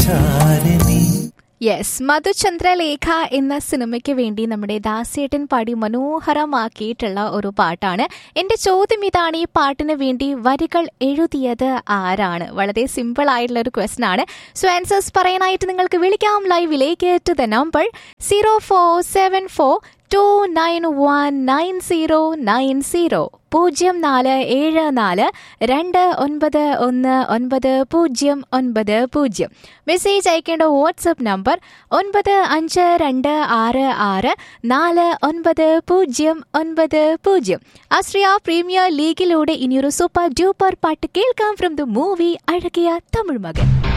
ചാരനീ yes മധുചന്ദ്രലേഖ എന്ന സിനിമയ്ക്ക് വേണ്ടി നമ്മുടെ ദാസേട്ടൻ പാടി മനോഹരമാക്കിയിട്ടുള്ള ഒരു പാട്ടാണ് എന്റെ ചോദ്യം ഇതാണ് ഈ പാട്ടിന് വേണ്ടി വരികൾ എഴുതിയത് ആരാണ് വളരെ സിമ്പിൾ ആയിട്ടുള്ള ഒരു ക്വസ്റ്റൻ ആണ് സോ ആൻസേഴ്സ് പറയാനായിട്ട് നിങ്ങൾക്ക് വിളിക്കാം ലൈവിലേക്ക് to the number zero four seven four two nine one nine zero nine zero പൂജ്യം നാല് ഏഴ് നാല് രണ്ട് ഒൻപത് ഒന്ന് ഒൻപത് പൂജ്യം ഒൻപത് പൂജ്യം മെസ്സേജ് അയക്കേണ്ട വാട്സപ്പ് നമ്പർ ഒൻപത് അഞ്ച് രണ്ട് ആറ് ആറ് നാല് ഒൻപത് പൂജ്യം ഒൻപത് പൂജ്യം ആസ്ട്രിയ പ്രീമിയർ ലീഗിലൂടെ ഇനിയൊരു സൂപ്പർ ഡ്യൂപ്പർ പാട്ട് കേൾക്കാം ഫ്രം ദ മൂവി അഴകിയ തമിഴ് മകൻ